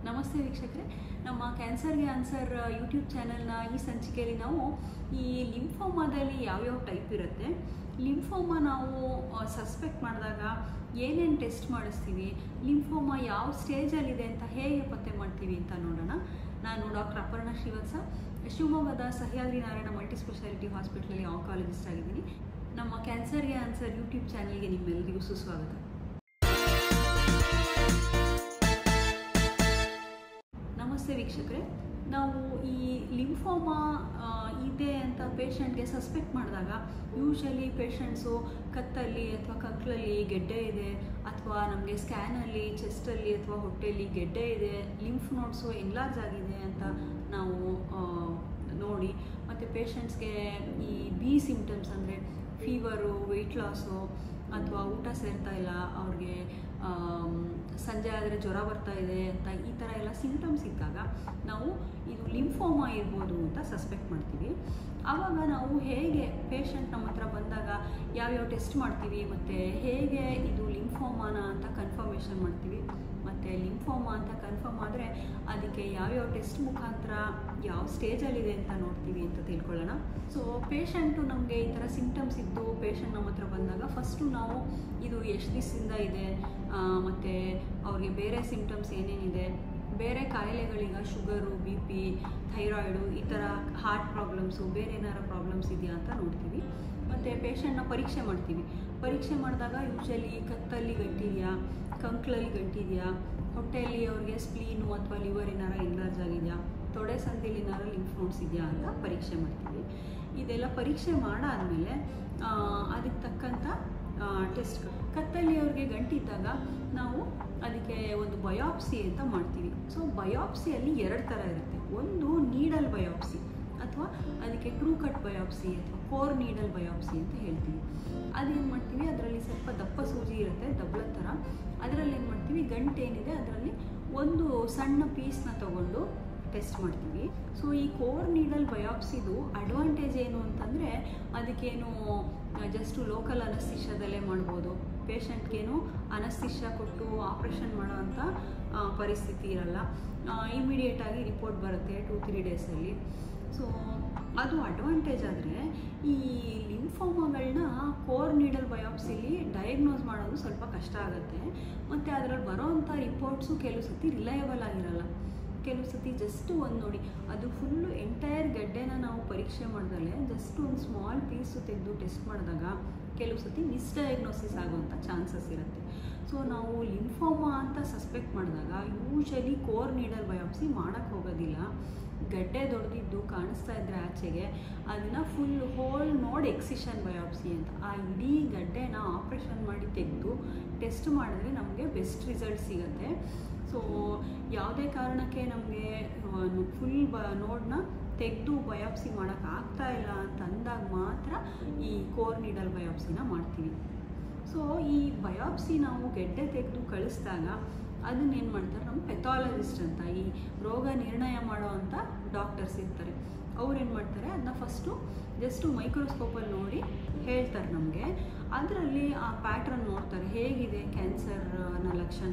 ನಮಸ್ತೆ ವೀಕ್ಷಕರೇ ನಮ್ಮ ಕ್ಯಾನ್ಸರ್ಗೆ ಆನ್ಸರ್ ಯೂಟ್ಯೂಬ್ ಚಾನಲ್ನ ಈ ಸಂಚಿಕೆಯಲ್ಲಿ ನಾವು ಈ ಲಿಂಫೋಮಾದಲ್ಲಿ ಯಾವ್ಯಾವ ಟೈಪ್ ಇರುತ್ತೆ ಲಿಂಫೋಮಾ ನಾವು ಸಸ್ಪೆಕ್ಟ್ ಮಾಡಿದಾಗ ಏನೇನು ಟೆಸ್ಟ್ ಮಾಡಿಸ್ತೀವಿ ಲಿಂಫೋಮಾ ಯಾವ ಸ್ಟೇಜಲ್ಲಿದೆ ಅಂತ ಹೇಗೆ ಪತ್ತೆ ಮಾಡ್ತೀವಿ ಅಂತ ನೋಡೋಣ ನಾನು ಡಾಕ್ಟರ್ ಅಪರ್ಣ ಶ್ರೀವತ್ಸ ಶಿವಮೊಗ್ಗದ ಸಹ್ಯಾದ್ರಿ ನಾರಾಯಣ ಮಲ್ಟಿ ಸ್ಪೆಷಾಲಿಟಿ ಹಾಸ್ಪಿಟ್ಲಲ್ಲಿ ಆಂಕಾಲಜಿಸ್ಟ್ ಆಗಿದ್ದೀನಿ ನಮ್ಮ ಕ್ಯಾನ್ಸರ್ಗೆ ಆನ್ಸರ್ ಯೂಟ್ಯೂಬ್ ಚಾನಲ್ಗೆ ನಿಮ್ಮೆಲ್ಲರಿಗೂ ಸುಸ್ವಾಗತ ನಮಸ್ತೆ ವೀಕ್ಷಕರೇ ನಾವು ಈ ಲಿಂಫೋಮಾ ಇದೆ ಅಂತ ಪೇಷಂಟ್ಗೆ ಸಸ್ಪೆಕ್ಟ್ ಮಾಡಿದಾಗ ಯೂಶಲಿ ಪೇಷಂಟ್ಸು ಕತ್ತಲ್ಲಿ ಅಥವಾ ಕಕ್ಲಲ್ಲಿ ಗೆಡ್ಡೆ ಇದೆ ಅಥವಾ ನಮಗೆ ಸ್ಕ್ಯಾನಲ್ಲಿ ಚೆಸ್ಟಲ್ಲಿ ಅಥವಾ ಹೊಟ್ಟೆಯಲ್ಲಿ ಗೆಡ್ಡೆ ಇದೆ ಲಿಂಫ್ ನೋಟ್ಸು ಎನ್ಲಾರ್ಜ್ ಆಗಿದೆ ಅಂತ ನಾವು ಆ, ನೋಡಿ ಮತ್ತು ಪೇಷಂಟ್ಸ್ಗೆ ಈ ಬಿ ಸಿಮ್ಟಮ್ಸ್ ಅಂದರೆ ಫೀವರು ವೆಯ್ಟ್ ಲಾಸು ಅಥವಾ ಊಟ ಸೇರ್ತಾ ಇಲ್ಲ ಅವ್ರಿಗೆ ಆಮ್, ಸಂಜೆ ಆದರೆ ಜ್ವರ ಬರ್ತಾ ಇದೆ ಅಂತ ಈ ಥರ ಎಲ್ಲ ಸಿಂಪ್ಟಮ್ಸ್ ಇದ್ದಾಗ ನಾವು ಇದು ಲಿಂಫೋಮಾ ಇರ್ಬೋದು ಅಂತ ಸಸ್ಪೆಕ್ಟ್ ಮಾಡ್ತೀವಿ ಆವಾಗ ನಾವು ಹೇಗೆ ಪೇಷಂಟ್ ನಮ್ಮ ಹತ್ರ ಬಂದಾಗ ಯಾವ್ಯಾವ ಟೆಸ್ಟ್ ಮಾಡ್ತೀವಿ ಮತ್ತು ಹೇಗೆ ಇದು ಲಿಂಫೋಮಾನ ಅಂತ ಕನ್ಫರ್ಮೇಷನ್ ಮಾಡ್ತೀವಿ ಮತ್ತು ಲಿಂಫೋಮಾ ಅಂತ ಕನ್ಫರ್ಮ್ ಆದರೆ ಅದಕ್ಕೆ ಯಾವ್ಯಾವ ಟೆಸ್ಟ್ ಮುಖಾಂತರ ಯಾವ ಸ್ಟೇಜಲ್ಲಿದೆ ಅಂತ ನೋಡ್ತೀವಿ ಅಂತ ತಿಳ್ಕೊಳ್ಳೋಣ ಸೊ ಪೇಷಂಟು ನಮಗೆ ಈ ಥರ ಸಿಂಪ್ಟಮ್ಸ್ ಇದ್ದು ಪೇಷಂಟ್ ನಮ್ಮ ಹತ್ರ ಬಂದಾಗ ಫಸ್ಟು ನಾವು ಇದು ಎಷ್ಟು ದಿವಸದಿಂದ ಇದೆ ಮತ್ತು ಅವ್ರಿಗೆ ಬೇರೆ ಸಿಂಪ್ಟಮ್ಸ್ ಏನೇನಿದೆ ಬೇರೆ ಕಾಯಿಲೆಗಳೀಗ ಶುಗರು ಬಿ ಪಿ ಥೈರಾಯ್ಡು ಈ ಥರ ಹಾರ್ಟ್ ಪ್ರಾಬ್ಲಮ್ಸು ಬೇರೆ ಏನಾರ ಪ್ರಾಬ್ಲಮ್ಸ್ ಇದೆಯಾ ಅಂತ ನೋಡ್ತೀವಿ ಮತ್ತು ಪೇಷಂಟ್ನ ಪರೀಕ್ಷೆ ಮಾಡ್ತೀವಿ ಪರೀಕ್ಷೆ ಮಾಡಿದಾಗ ಯೂಶಲಿ ಕತ್ತಲ್ಲಿ ಗಂಟಿದೆಯಾ ಕಂಕ್ಳಲ್ಲಿ ಗಂಟಿದೆಯಾ ಹೊಟ್ಟೆಯಲ್ಲಿ ಅವ್ರಿಗೆ ಸ್ಪ್ಲೀನು ಅಥವಾ ಲಿವರ್ ಏನಾರ ಎನ್ಲಾರ್ಜ್ ಆಗಿದೆಯಾ ತೊಡೆ ಸಂದಿಲಿ ಏನಾರ ಲಿಂಫ್ ನೋಟ್ಸ್ ಇದೆಯಾ ಅಂತ ಪರೀಕ್ಷೆ ಮಾಡ್ತೀವಿ ಇದೆಲ್ಲ ಪರೀಕ್ಷೆ ಮಾಡಾದಮೇಲೆ ಅದಕ್ಕೆ ತಕ್ಕಂಥ ಟೆಸ್ಟ್ ಕತ್ತಲ್ಲಿ ಅವ್ರಿಗೆ ಗಂಟಿದ್ದಾಗ ನಾವು ಅದಕ್ಕೆ ಒಂದು ಬಯಾಪ್ಸಿ ಅಂತ ಮಾಡ್ತೀವಿ ಸೊ ಬಯಾಪ್ಸಿಯಲ್ಲಿ ಎರಡು ಥರ ಇರುತ್ತೆ ಒಂದು ನೀಡಲ್ ಬಯಾಪ್ಸಿ ಅಥವಾ ಅದಕ್ಕೆ ಟ್ರೂ ಕಟ್ ಬಯಾಪ್ಸಿ ಅಥವಾ ಕೋರ್ ನೀಡಲ್ ಬಯಾಪ್ಸಿ ಅಂತ ಹೇಳ್ತೀವಿ ಅದೇನು ಮಾಡ್ತೀವಿ ಅದರಲ್ಲಿ ಸ್ವಲ್ಪ ದಪ್ಪ ಸೂಜಿ ಇರುತ್ತೆ ದಬ್ಬಳ ಥರ ಅದರಲ್ಲಿ ಏನು ಮಾಡ್ತೀವಿ ಗಂಟು ಏನಿದೆ ಅದರಲ್ಲಿ ಒಂದು ಸಣ್ಣ ಪೀಸ್ನ ತಗೊಂಡು ಟೆಸ್ಟ್ ಮಾಡ್ತೀವಿ ಸೊ ಈ ಕೋರ್ ನೀಡಲ್ ಬಯಾಪ್ಸಿದು ಅಡ್ವಾಂಟೇಜ್ ಏನು ಅಂತಂದರೆ ಅದಕ್ಕೇನು ಜಸ್ಟು ಲೋಕಲ್ ಅನಸ್ತಿಷ್ಯದಲ್ಲೇ ಮಾಡ್ಬೋದು ಪೇಷಂಟ್ಗೇನು ಅನಸ್ತಿಷ್ಯ ಕೊಟ್ಟು ಆಪ್ರೇಷನ್ ಮಾಡೋ ಅಂಥ ಆ, ಪರಿಸ್ಥಿತಿ ಇರಲ್ಲ ಇಮಿಡಿಯೇಟಾಗಿ ರಿಪೋರ್ಟ್ ಬರುತ್ತೆ ಟೂ ತ್ರೀ ಡೇಸಲ್ಲಿ ಸೊ ಅದು ಅಡ್ವಾಂಟೇಜ್ ಆದರೆ ಈ ಲಿಂಫೋಮಾಗಳನ್ನ ಕೋರ್ ನೀಡಲ್ ಬಯಾಪ್ಸಿಲಿ ಡಯಾಗ್ನೋಸ್ ಮಾಡೋದು ಸ್ವಲ್ಪ ಕಷ್ಟ ಆಗುತ್ತೆ ಮತ್ತು ಅದರಲ್ಲಿ ಬರೋವಂಥ ರಿಪೋರ್ಟ್ಸು ಕೆಲವು ಸತಿ ರಿಲಯಬಲ್ ಆಗಿರಲ್ಲ ಕೆಲವು ಸತಿ ಜಸ್ಟ್ ಒಂದು ನೋಡಿ ಅದು ಫುಲ್ಲು ಎಂಟೈರ್ ಗಡ್ಡೆನ ನಾವು ಪರೀಕ್ಷೆ ಮಾಡ್ದಲೆ ಜಸ್ಟ್ ಒಂದು ಸ್ಮಾಲ್ ಪೀಸು ತೆಗೆದು ಟೆಸ್ಟ್ ಮಾಡಿದಾಗ ಕೆಲವು ಸತಿ ಮಿಸ್ಡಯಾಗ್ನೋಸಿಸ್ ಆಗುವಂಥ ಚಾನ್ಸಸ್ ಇರುತ್ತೆ ಸೊ ನಾವು ಲಿಂಫೋಮಾ ಅಂತ ಸಸ್ಪೆಕ್ಟ್ ಮಾಡಿದಾಗ ಯೂಶಲಿ ಕೋರ್ ನೀಡಲ್ ಬಯಾಪ್ಸಿ ಮಾಡೋಕ್ಕೆ ಹೋಗೋದಿಲ್ಲ ಗಡ್ಡೆ ದೊಡ್ಡದಿದ್ದು ಕಾಣಿಸ್ತಾ ಇದ್ರೆ ಆಚೆಗೆ ಅದನ್ನು ಫುಲ್ ಹೋಲ್ ನೋಡ್ ಎಕ್ಸಿಷನ್ ಬಯಾಪ್ಸಿ ಅಂತ ಆ ಇಡೀ ಗಡ್ಡೆನ ಆಪ್ರೇಷನ್ ಮಾಡಿ ತೆಗೆದು ಟೆಸ್ಟ್ ಮಾಡಿದ್ರೆ ನಮಗೆ ಬೆಸ್ಟ್ ರಿಸಲ್ಟ್ ಸಿಗುತ್ತೆ ಸೊ ಯಾವುದೇ ಕಾರಣಕ್ಕೆ ನಮಗೆ ಫುಲ್ ಬ ನೋಡನ್ನ ತೆಗೆದು ಬಯಾಪ್ಸಿ ಮಾಡೋಕ್ಕೆ ಆಗ್ತಾ ಇಲ್ಲ ಅಂತ ಅಂದಾಗ ಮಾತ್ರ ಈ ಕೋರ್ ನೀಡಲ್ ಬಯಾಪ್ಸಿನ ಮಾಡ್ತೀವಿ ಸೊ ಈ ಬಯಾಪ್ಸಿ ನಾವು ಗೆಡ್ಡೆ ತೆಗೆದು ಕಳಿಸಿದಾಗ ಅದನ್ನೇನು ಮಾಡ್ತಾರೆ ನಮ್ಮ ಪೆಥಾಲಜಿಸ್ಟ್ ಅಂತ ಈ ರೋಗ ನಿರ್ಣಯ ಮಾಡೋ ಅಂಥ ಡಾಕ್ಟರ್ಸ್ ಇರ್ತಾರೆ ಅವ್ರು ಏನು ಮಾಡ್ತಾರೆ ಅದನ್ನ ಫಸ್ಟು ಜಸ್ಟು ಮೈಕ್ರೋಸ್ಕೋಪಲ್ಲಿ ನೋಡಿ ಹೇಳ್ತಾರೆ ನಮಗೆ ಅದರಲ್ಲಿ ಆ ಪ್ಯಾಟ್ರನ್ ನೋಡ್ತಾರೆ ಹೇಗಿದೆ ಕ್ಯಾನ್ಸರ್ನ ಲಕ್ಷಣ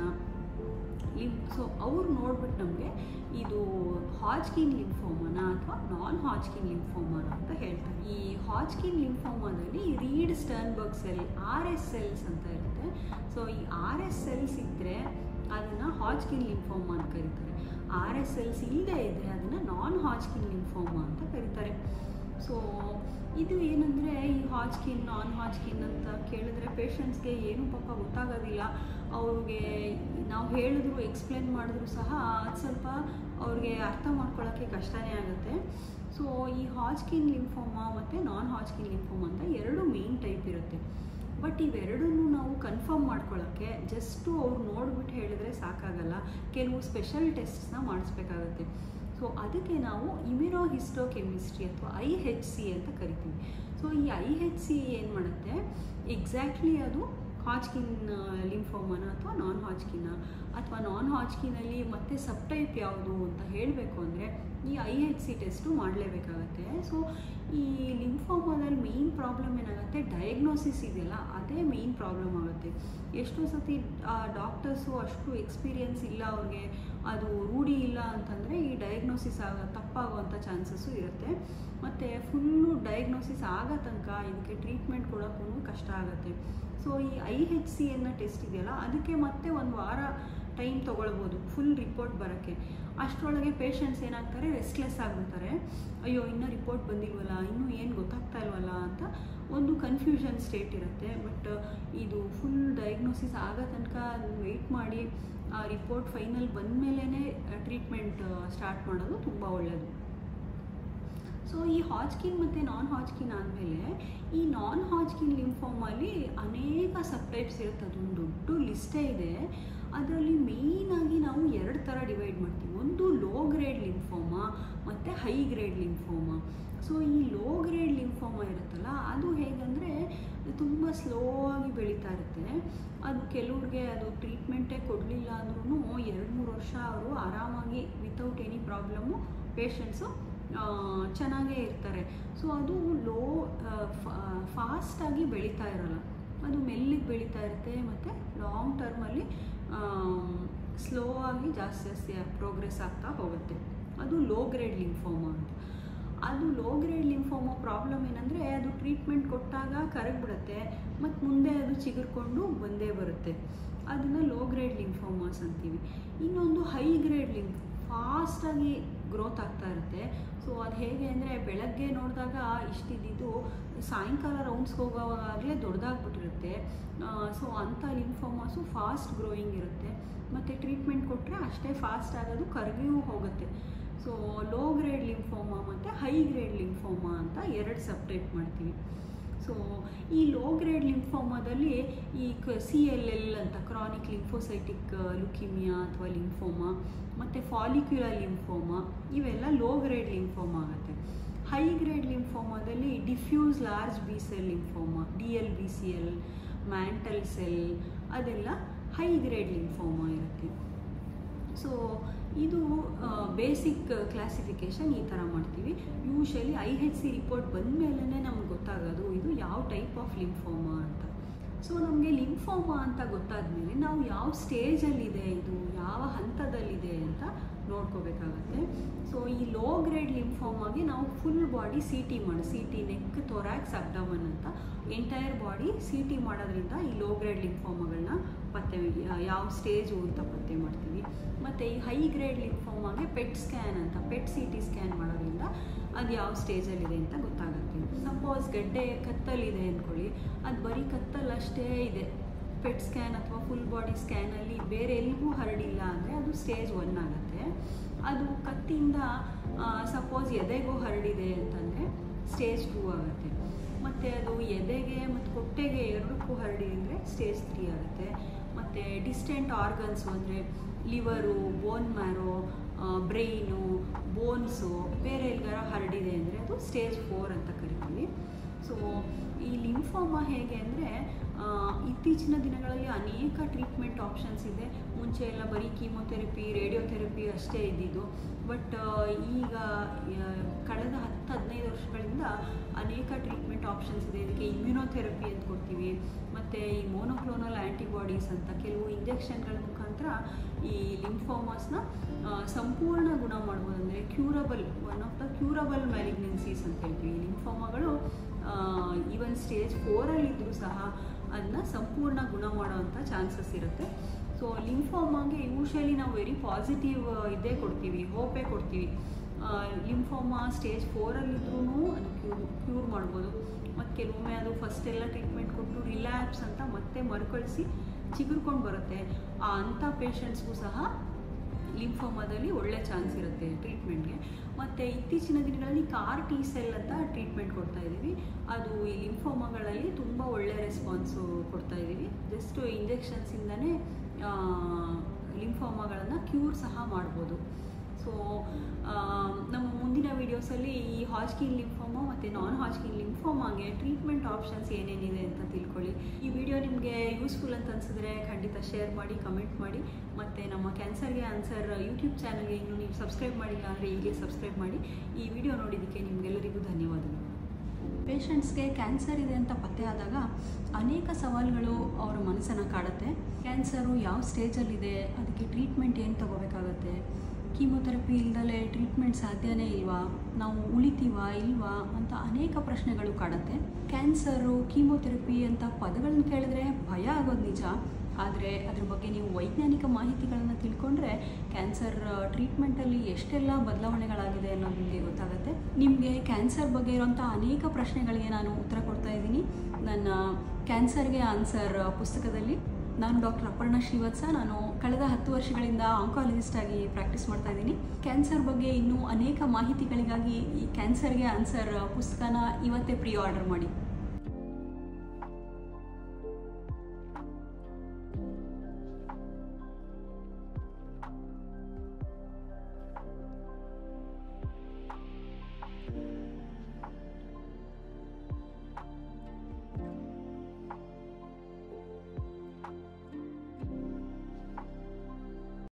ಲಿಂಫ್ ಸೊ ಅವ್ರು ನೋಡ್ಬಿಟ್ಟು ನಮಗೆ ಇದು ಹಾಜ್ಕಿನ್ ಲಿಂಫೋಮನ ಅಥವಾ ನಾನ್ ಹಾಜ್ಕಿನ್ ಲಿಂಫೋಮನ ಅಂತ ಹೇಳ್ತಾರೆ ಈ ಹಾಜ್ಕಿನ್ ಲಿಂಫೋಮಾದಲ್ಲಿ Reed Sternberg cell R S cells ಅಂತ ಇರುತ್ತೆ ಸೊ ಈ ಆರ್ ಎಸ್ ಸೆಲ್ಸ್ ಇದ್ದರೆ ಅದನ್ನು ಹಾಜ್ಕಿನ್ ಲಿಂಫೋಮಾ ಅಂತ ಕರೀತಾರೆ ಆರ್ ಎಸ್ ಸೆಲ್ಸ್ ಇಲ್ಲದೆ ಇದ್ದರೆ ಅದನ್ನು ನಾನ್ ಹಾಜ್ಕಿನ್ ಲಿಂಫೋಮಾ ಅಂತ ಕರೀತಾರೆ ಸೊ ಇದು ಏನಂದರೆ ಈ ಹಾಜ್ಕಿನ್ ನಾನ್ ಹಾಜ್ಕಿನ್ ಅಂತ ಕೇಳಿದ್ರೆ ಪೇಷಂಟ್ಸ್ಗೆ ಏನು ಪಾಪ ಗೊತ್ತಾಗೋದಿಲ್ಲ ಅವ್ರಿಗೆ ನಾವು ಹೇಳಿದ್ರು ಎಕ್ಸ್ಪ್ಲೇನ್ ಮಾಡಿದ್ರು ಸಹ ಅದು ಸ್ವಲ್ಪ ಅವ್ರಿಗೆ ಅರ್ಥ ಮಾಡ್ಕೊಳ್ಳೋಕ್ಕೆ ಕಷ್ಟನೇ ಆಗುತ್ತೆ ಸೊ ಈ ಹಾಜ್ಕಿನ್ ಲಿಂಫೋಮಾ ಮತ್ತು ನಾನ್ ಹಾಜ್ಕಿನ್ ಲಿಂಫೋಮಾ ಅಂತ ಎರಡು ಮೇನ್ ಟೈಪ್ ಇರುತ್ತೆ ಬಟ್ ಇವೆರಡನ್ನೂ ನಾವು ಕನ್ಫರ್ಮ್ ಮಾಡ್ಕೊಳ್ಳೋಕ್ಕೆ ಜಸ್ಟು ಅವ್ರು ನೋಡ್ಬಿಟ್ಟು ಹೇಳಿದ್ರೆ ಸಾಕಾಗಲ್ಲ ಕೆಲವು ಸ್ಪೆಷಲ್ ಟೆಸ್ಟ್ಸ್ನ ಮಾಡಿಸ್ಬೇಕಾಗತ್ತೆ ಸೊ ಅದಕ್ಕೆ ನಾವು ಇಮ್ಯುನೋ ಹಿಸ್ಟೋಕೆಮಿಸ್ಟ್ರಿ ಅಥವಾ ಐ ಹೆಚ್ ಸಿ ಅಂತ ಕರಿತೀವಿ ಸೊ ಈ ಐ ಹೆಚ್ ಸಿ ಏನು ಮಾಡುತ್ತೆ ಎಕ್ಸಾಕ್ಟ್ಲಿ ಅದು ಹಾಜ್ಕಿನ್ ಲಿಂಫೋಮನ ಅಥವಾ ನಾನ್ ಹಾಜ್ಕಿನ ಅಥವಾ ನಾನ್ ಹಾಜ್ಕಿನಲ್ಲಿ ಮತ್ತೆ ಸಬ್ ಟೈಪ್ ಯಾವುದು ಅಂತ ಹೇಳಬೇಕು ಅಂದರೆ ಈ ಐ ಎಚ್ ಸಿ ಟೆಸ್ಟು ಮಾಡಲೇಬೇಕಾಗತ್ತೆ ಸೊ ಈ ಲಿಂಫೋಮಾದಲ್ಲಿ ಮೇಯ್ನ್ ಪ್ರಾಬ್ಲಮ್ ಏನಾಗುತ್ತೆ ಡಯಾಗ್ನೋಸಿಸ್ ಇದೆಯಲ್ಲ ಅದೇ ಮೇಯ್ನ್ ಪ್ರಾಬ್ಲಮ್ ಆಗುತ್ತೆ ಎಷ್ಟೋ ಸತಿ ಡಾಕ್ಟರ್ಸು ಅಷ್ಟು ಎಕ್ಸ್ಪೀರಿಯನ್ಸ್ ಇಲ್ಲ ಅವ್ರಿಗೆ ಅದು ರೂಢಿ ಇಲ್ಲ ಅಂತಂದರೆ ಈ ಡಯಾಗ್ನೋಸಿಸ್ ಆಗ ತಪ್ಪಾಗುವಂಥ ಚಾನ್ಸಸ್ಸು ಇರುತ್ತೆ ಮತ್ತು ಫುಲ್ಲು ಡಯಾಗ್ನೋಸಿಸ್ ಆಗೋ ತನಕ ಇದಕ್ಕೆ ಟ್ರೀಟ್ಮೆಂಟ್ ಕೊಡೋಕ್ಕೂ ಕಷ್ಟ ಆಗುತ್ತೆ ಸೊ ಈ ಐ ಹೆಚ್ ಸಿ ಅನ್ನೋ ಟೆಸ್ಟ್ ಇದೆಯಲ್ಲ ಅದಕ್ಕೆ ಮತ್ತೆ ಒಂದು ವಾರ ಟೈಮ್ ತೊಗೊಳ್ಬೋದು ಫುಲ್ ರಿಪೋರ್ಟ್ ಬರೋಕ್ಕೆ ಅಷ್ಟರೊಳಗೆ ಪೇಷಂಟ್ಸ್ ಏನಾಗ್ತಾರೆ ರೆಸ್ಟ್ಲೆಸ್ ಆಗಿಬಿಡ್ತಾರೆ ಅಯ್ಯೋ ಇನ್ನೂ ರಿಪೋರ್ಟ್ ಬಂದಿಲ್ವಲ್ಲ ಇನ್ನೂ ಏನು ಗೊತ್ತಾಗ್ತಾ ಇಲ್ವಲ್ಲ ಅಂತ ಒಂದು ಕನ್ಫ್ಯೂಷನ್ ಸ್ಟೇಟ್ ಇರುತ್ತೆ ಬಟ್ ಇದು ಫುಲ್ ಡಯಾಗ್ನೋಸಿಸ್ ಆಗೋ ತನಕ ವೆಯ್ಟ್ ಮಾಡಿ ಆ ರಿಪೋರ್ಟ್ ಫೈನಲ್ ಬಂದ ಮೇಲೇ ಟ್ರೀಟ್ಮೆಂಟ್ ಸ್ಟಾರ್ಟ್ ಮಾಡೋದು ತುಂಬ ಒಳ್ಳೆಯದು ಸೊ ಈ ಹಾಜ್ಕಿನ್ ಮತ್ತು ನಾನ್ ಹಾಜ್ಕಿನ್ ಆದಮೇಲೆ ಈ ನಾನ್ ಹಾಜ್ಕಿನ್ ಲಿಂಫೋಮಲ್ಲಿ ಅನೇಕ ಸಬ್ಟೈಪ್ಸ್ ಇರುತ್ತೆ ಅದೊಂದು ದೊಡ್ಡ ಲಿಸ್ಟೇ ಇದೆ ಅದರಲ್ಲಿ ಮೇಯ್ನಾಗಿ ನಾವು ಎರಡು ಥರ ಡಿವೈಡ್ ಮಾಡ್ತೀವಿ ಒಂದು ಲೋ ಗ್ರೇಡ್ ಲಿಂಫೋಮಾ ಮತ್ತು ಹೈ ಗ್ರೇಡ್ ಲಿಂಫೋಮಾ ಸೊ ಈ ಲೋ ಗ್ರೇಡ್ ಲಿಂಫೋಮಾ ಇರುತ್ತಲ್ಲ ಅದು ಹೇಗಂದರೆ ತುಂಬ ಸ್ಲೋ ಆಗಿ ಬೆಳೀತಾ ಇರುತ್ತೆ ಅದು ಕೆಲವ್ರಿಗೆ ಅದು ಟ್ರೀಟ್ಮೆಂಟೇ ಕೊಡಲಿಲ್ಲ ಅಂದ್ರೂ ಎರಡು ಮೂರು ವರ್ಷ ಅವರು ಆರಾಮಾಗಿ ವಿತೌಟ್ ಎನಿ ಪ್ರಾಬ್ಲಮ್ಮು ಪೇಷಂಟ್ಸು ಚೆನ್ನಾಗೇ ಇರ್ತಾರೆ ಸೊ ಅದು ಲೋ ಫಾಸ್ಟಾಗಿ ಬೆಳೀತಾ ಇರೋಲ್ಲ ಅದು ಮೆಲ್ಲಿಗೆ ಬೆಳೀತಾ ಇರುತ್ತೆ ಮತ್ತು ಲಾಂಗ್ ಟರ್ಮಲ್ಲಿ ಸ್ಲೋ ಆಗಿ ಜಾಸ್ತಿ ಜಾಸ್ತಿ ಪ್ರೋಗ್ರೆಸ್ ಆಗ್ತಾ ಹೋಗುತ್ತೆ ಅದು ಲೋ ಗ್ರೇಡ್ ಲಿಂಫೋಮಾ ಅಂತ ಅದು ಲೋ ಗ್ರೇಡ್ ಲಿಂಫೋಮಾ ಪ್ರಾಬ್ಲಮ್ ಏನಂದರೆ ಅದು ಟ್ರೀಟ್ಮೆಂಟ್ ಕೊಟ್ಟಾಗ ಕರಗಿಬಿಡುತ್ತೆ ಮತ್ತು ಮುಂದೆ ಅದು ಚಿಗುರ್ಕೊಂಡು ಬಂದೇ ಬರುತ್ತೆ ಅದನ್ನು ಲೋ ಗ್ರೇಡ್ ಲಿಂಫೋಮಾಸ್ ಅಂತೀವಿ ಇನ್ನೊಂದು ಹೈ ಗ್ರೇಡ್ ಲಿಂಫ್ ಫಾಸ್ಟಾಗಿ ಗ್ರೋತ್ ಆಗ್ತಾ ಇರುತ್ತೆ ಸೊ ಅದು ಹೇಗೆ ಅಂದರೆ ಬೆಳಗ್ಗೆ ನೋಡಿದಾಗ ಇಷ್ಟಿದ್ದು ಸಾಯಂಕಾಲ ರೌಂಡ್ಸ್ಗೆ ಹೋಗೋವಾಗಲೇ ದೊಡ್ಡದಾಗ್ಬಿಟ್ಟಿರುತ್ತೆ ಸೊ ಅಂಥ ಲಿಂಫೋಮಾಸು ಫಾಸ್ಟ್ ಗ್ರೋಯಿಂಗ್ ಇರುತ್ತೆ ಮತ್ತು ಟ್ರೀಟ್ಮೆಂಟ್ ಕೊಟ್ಟರೆ ಅಷ್ಟೇ ಫಾಸ್ಟ್ ಆಗೋದು ಕರಗಿಯೂ ಹೋಗುತ್ತೆ ಸೊ ಲೋ ಗ್ರೇಡ್ ಲಿಂಫೋಮಾ ಮತ್ತು ಹೈ ಗ್ರೇಡ್ ಲಿಂಫೋಮಾ ಅಂತ ಎರಡು ಸಪ್ರೇಟ್ ಮಾಡ್ತೀವಿ ಸೊ ಈ ಲೋ ಗ್ರೇಡ್ ಲಿಂಫೋಮಾದಲ್ಲಿ ಈ ಸಿ ಎಲ್ ಎಲ್ ಅಂತ ಕ್ರಾನಿಕ್ ಲಿಂಫೋಸೈಟಿಕ್ ಲುಕಿಮಿಯಾ ಅಥವಾ ಲಿಂಫೋಮಾ ಮತ್ತು ಫಾಲಿಕ್ಯುಲರ್ ಲಿಂಫೋಮಾ ಇವೆಲ್ಲ ಲೋ ಗ್ರೇಡ್ ಲಿಂಫೋಮಾ ಆಗುತ್ತೆ ಹೈ ಗ್ರೇಡ್ ಲಿಂಫೋಮಾದಲ್ಲಿ diffuse large B cell lymphoma D L B C L mantle cell ಅದೆಲ್ಲ ಹೈ ಗ್ರೇಡ್ ಲಿಂಫೋಮಾ ಇರುತ್ತೆ ಸೊ ಇದು ಬೇಸಿಕ್ ಕ್ಲಾಸಿಫಿಕೇಷನ್ ಈ ಥರ ಮಾಡ್ತೀವಿ usually I H C report ಬಂದ ಮೇಲೇ ನಮ್ಗೆ ಗೊತ್ತಾಗೋದು ಇದು ಯಾವ ಟೈಪ್ ಆಫ್ ಲಿಂಫೋಮಾ ಅಂತ ಸೊ ನಮಗೆ ಲಿಂಫೋಮಾ ಅಂತ ಗೊತ್ತಾದ್ಮೇಲೆ ನಾವು ಯಾವ ಸ್ಟೇಜಲ್ಲಿದೆ ಇದು ಯಾವ ಹಂತದಲ್ಲಿದೆ ಅಂತ ನೋಡ್ಕೋಬೇಕಾಗತ್ತೆ ಸೊ ಈ ಲೋ ಗ್ರೇಡ್ ಲಿಂಫೋಮಾಗೆ ನಾವು ಫುಲ್ ಬಾಡಿ ಸಿ ಟಿ ಮಾಡಿ C T neck thorax abdomen ಅಂತ ಎಂಟೈರ್ ಬಾಡಿ ಸಿ ಟಿ ಮಾಡೋದ್ರಿಂದ ಈ ಲೋ ಗ್ರೇಡ್ ಲಿಂಫೋಮಾಗಳನ್ನ ಪತ್ತೆ ಯಾವ ಸ್ಟೇಜು ಅಂತ ಪತ್ತೆ ಮಾಡ್ತೀವಿ ಮತ್ತು ಈ ಹೈ ಗ್ರೇಡ್ ಲಿಂಫೋಮಾಗೆ ಪೆಟ್ ಸ್ಕ್ಯಾನ್ ಅಂತ ಪೆಟ್ ಸಿ ಟಿ ಸ್ಕ್ಯಾನ್ ಮಾಡೋದ್ರಿಂದ ಅದು ಯಾವ ಸ್ಟೇಜಲ್ಲಿದೆ ಅಂತ ಗೊತ್ತಾಗುತ್ತೆ ಸಪೋಸ್ ಗಡ್ಡೆ ಕತ್ತಲ್ಲಿದೆ ಅಂದ್ಕೊಳ್ಳಿ ಅದು ಬರೀ ಕತ್ತಲ್ಲಷ್ಟೇ ಇದೆ ಪೆಟ್ ಸ್ಕ್ಯಾನ್ ಅಥವಾ ಫುಲ್ ಬಾಡಿ ಸ್ಕ್ಯಾನಲ್ಲಿ ಬೇರೆ ಎಲ್ಲಿಗೂ ಹರಡಿಲ್ಲ ಅಂದರೆ ಅದು ಸ್ಟೇಜ್ ಒನ್ ಆಗುತ್ತೆ ಅದು ಕತ್ತಿಂದ ಸಪೋಸ್ ಎದೆಗೂ ಹರಡಿದೆ ಅಂತಂದರೆ ಸ್ಟೇಜ್ ಟೂ ಆಗುತ್ತೆ ಮತ್ತು ಅದು ಎದೆಗೆ ಮತ್ತು ಹೊಟ್ಟೆಗೆ ಎರಡಕ್ಕೂ ಹರಡಿದ್ರೆ ಸ್ಟೇಜ್ ತ್ರೀ ಆಗುತ್ತೆ ಮತ್ತು ಡಿಸ್ಟೆಂಟ್ ಆರ್ಗನ್ಸು ಅಂದರೆ liver bone marrow brain bones ಬೇರೆ ಎಲ್ಗಾರ ಹರಡಿದೆ ಅಂದರೆ ಅದು ಸ್ಟೇಜ್ ಫೋರ್ ಅಂತ ಕರಿತೀವಿ ಸೊ ಈ ಲಿಂಫೋಮಾ ಹೇಗೆ ಅಂದರೆ ಇತ್ತೀಚಿನ ದಿನಗಳಲ್ಲಿ ಅನೇಕ ಟ್ರೀಟ್ಮೆಂಟ್ ಆಪ್ಷನ್ಸ್ ಇದೆ ಮುಂಚೆ ಎಲ್ಲ ಬರೀ ಕೀಮೊಥೆರಪಿ ರೇಡಿಯೋಥೆರಪಿ ಅಷ್ಟೇ ಇದ್ದಿದ್ದು ಬಟ್ ಈಗ ಕಳೆದ ಹತ್ತು ಹದಿನೈದು ವರ್ಷಗಳಿಂದ ಅನೇಕ ಟ್ರೀಟ್ಮೆಂಟ್ ಆಪ್ಷನ್ಸ್ ಇದೆ ಇದಕ್ಕೆ ಇಮ್ಯುನೋಥೆರಪಿ ಅಂತ ಕೊಡ್ತೀವಿ ಮತ್ತು ಈ ಮೋನೋಕ್ಲೋನಲ್ ಆ್ಯಂಟಿಬಾಡೀಸ್ ಅಂತ ಕೆಲವು ಇಂಜೆಕ್ಷನ್ಗಳ ಮುಖಾಂತರ ಈ ಲಿಂಫೋಮಾಸ್ನ ಸಂಪೂರ್ಣ ಗುಣ ಮಾಡ್ಬೋದು ಅಂದರೆ curable one of the curable malignancies ಅಂತ ಹೇಳ್ತೀವಿ ಈ ಲಿಂಫೋಮಾಗಳು ಈವನ್ ಸ್ಟೇಜ್ ಫೋರಲ್ಲಿದ್ದರೂ ಸಹ ಅದನ್ನ ಸಂಪೂರ್ಣ ಗುಣ ಮಾಡೋವಂಥ ಚಾನ್ಸಸ್ ಇರುತ್ತೆ ಸೊ ಲಿಂಫೋಮಾಗೆ ಯೂಶಲಿ ನಾವು ವೆರಿ ಪಾಸಿಟಿವ್ ಇದೇ ಕೊಡ್ತೀವಿ ಹೋಪೇ ಕೊಡ್ತೀವಿ ಲಿಂಫೋಮಾ ಸ್ಟೇಜ್ ಫೋರಲ್ಲಿದ್ರೂ ಅದು ಕ್ಯೂರ್ ಕ್ಯೂರ್ ಮಾಡ್ಬೋದು ಮತ್ತು ಕೆಲವೊಮ್ಮೆ ಅದು ಫಸ್ಟ್ ಎಲ್ಲ ಟ್ರೀಟ್ಮೆಂಟ್ ಕೊಟ್ಟು ರಿಲ್ಯಾಪ್ಸ್ ಅಂತ ಮತ್ತೆ ಮರುಕಳಿಸಿ ಚಿಗುರ್ಕೊಂಡು ಬರುತ್ತೆ ಆ ಅಂಥ ಪೇಷಂಟ್ಸ್ಗೂ ಸಹ ಲಿಂಫೋಮಾದಲ್ಲಿ ಒಳ್ಳೆ ಚಾನ್ಸ್ ಇರುತ್ತೆ ಟ್ರೀಟ್ಮೆಂಟ್ಗೆ ಮತ್ತು ಇತ್ತೀಚಿನ ದಿನಗಳಲ್ಲಿ ಕಾರ್ ಟಿ ಸೆಲ್ ಅಂತ ಟ್ರೀಟ್ಮೆಂಟ್ ಕೊಡ್ತಾ ಇದ್ದೀವಿ ಅದು ಈ ಲಿಂಫೋಮಾಗಳಲ್ಲಿ ತುಂಬ ಒಳ್ಳೆ ರೆಸ್ಪಾನ್ಸು ಕೊಡ್ತಾ ಇದ್ದೀವಿ ಜಸ್ಟ್ ಇಂಜೆಕ್ಷನ್ಸಿಂದನೇ ಲಿಂಫೋಮಾಗಳನ್ನು ಕ್ಯೂರ್ ಸಹ ಮಾಡ್ಬೋದು ಸೊ ನಮ್ಮ ಮುಂದಿನ ವೀಡಿಯೋಸಲ್ಲಿ ಈ ಹಾಜ್ಕಿನ್ ಲಿಂಫೋಮಾ ಮತ್ತು ನಾನ್ ಹಾಜ್ಕಿನ್ ಲಿಂಫೋಮಾಗೆ ಟ್ರೀಟ್ಮೆಂಟ್ ಆಪ್ಷನ್ಸ್ ಏನೇನಿದೆ ಅಂತ ತಿಳ್ಕೊಳ್ಳಿ ಈ ವಿಡಿಯೋ ನಿಮಗೆ ಯೂಸ್ಫುಲ್ ಅಂತ ಅನಿಸಿದ್ರೆ ಖಂಡಿತ ಶೇರ್ ಮಾಡಿ ಕಮೆಂಟ್ ಮಾಡಿ ಮತ್ತು ನಮ್ಮ ಕ್ಯಾನ್ಸರ್ಗೆ ಆನ್ಸರ್ ಯೂಟ್ಯೂಬ್ ಚಾನಲ್ಗೆ ಇನ್ನೂ ನೀವು ಸಬ್ಸ್ಕ್ರೈಬ್ ಮಾಡಿಲ್ಲ ಅಂದರೆ ಈಗಲೇ ಸಬ್ಸ್ಕ್ರೈಬ್ ಮಾಡಿ ಈ ವಿಡಿಯೋ ನೋಡಿದ್ದಕ್ಕೆ ನಿಮಗೆಲ್ಲರಿಗೂ ಧನ್ಯವಾದಗಳು ಪೇಷಂಟ್ಸ್ಗೆ ಕ್ಯಾನ್ಸರ್ ಇದೆ ಅಂತ ಪತ್ತೆ ಆದಾಗ ಅನೇಕ ಸವಾಲುಗಳು ಅವರ ಮನಸ್ಸನ್ನು ಕಾಡುತ್ತೆ ಕ್ಯಾನ್ಸರು ಯಾವ ಸ್ಟೇಜಲ್ಲಿದೆ ಅದಕ್ಕೆ ಟ್ರೀಟ್ಮೆಂಟ್ ಏನು ತಗೋಬೇಕಾಗತ್ತೆ ಕೀಮೊಥೆರಪಿ ಇಲ್ದಲೇ ಟ್ರೀಟ್ಮೆಂಟ್ ಸಾಧ್ಯನೇ ಇಲ್ವಾ ನಾವು ಉಳಿತೀವಾ ಇಲ್ವಾ ಅಂತ ಅನೇಕ ಪ್ರಶ್ನೆಗಳು ಕಾಡುತ್ತೆ ಕ್ಯಾನ್ಸರು ಕೀಮೊಥೆರಪಿ ಅಂತ ಪದಗಳನ್ನ ಕೇಳಿದ್ರೆ ಭಯ ಆಗೋದು ನಿಜ ಆದರೆ ಅದ್ರ ಬಗ್ಗೆ ನೀವು ವೈಜ್ಞಾನಿಕ ಮಾಹಿತಿಗಳನ್ನು ತಿಳ್ಕೊಂಡ್ರೆ ಕ್ಯಾನ್ಸರ್ ಟ್ರೀಟ್ಮೆಂಟಲ್ಲಿ ಎಷ್ಟೆಲ್ಲ ಬದಲಾವಣೆಗಳಾಗಿದೆ ಅನ್ನೋದು ನಿಮಗೆ ಗೊತ್ತಾಗುತ್ತೆ ನಿಮಗೆ ಕ್ಯಾನ್ಸರ್ ಬಗ್ಗೆ ಇರೋಂಥ ಅನೇಕ ಪ್ರಶ್ನೆಗಳಿಗೆ ನಾನು ಉತ್ತರ ಕೊಡ್ತಾ ಇದ್ದೀನಿ ನನ್ನ ಕ್ಯಾನ್ಸರ್ಗೆ ಆನ್ಸರ್ ಪುಸ್ತಕದಲ್ಲಿ ನಾನು ಡಾಕ್ಟರ್ ಅಪರ್ಣ ಶ್ರೀವತ್ಸ ನಾನು ಕಳೆದ ಹತ್ತು ವರ್ಷಗಳಿಂದ ಆಂಕಾಲಜಿಸ್ಟ್ ಆಗಿ ಪ್ರಾಕ್ಟೀಸ್ ಮಾಡ್ತಾ ಇದ್ದೀನಿ ಕ್ಯಾನ್ಸರ್ ಬಗ್ಗೆ ಇನ್ನೂ ಅನೇಕ ಮಾಹಿತಿಗಳಿಗಾಗಿ ಈ ಕ್ಯಾನ್ಸರ್ಗೆ ಆನ್ಸರ್ ಪುಸ್ತಕನ ಇವತ್ತೇ ಪ್ರೀ ಆರ್ಡರ್ ಮಾಡಿ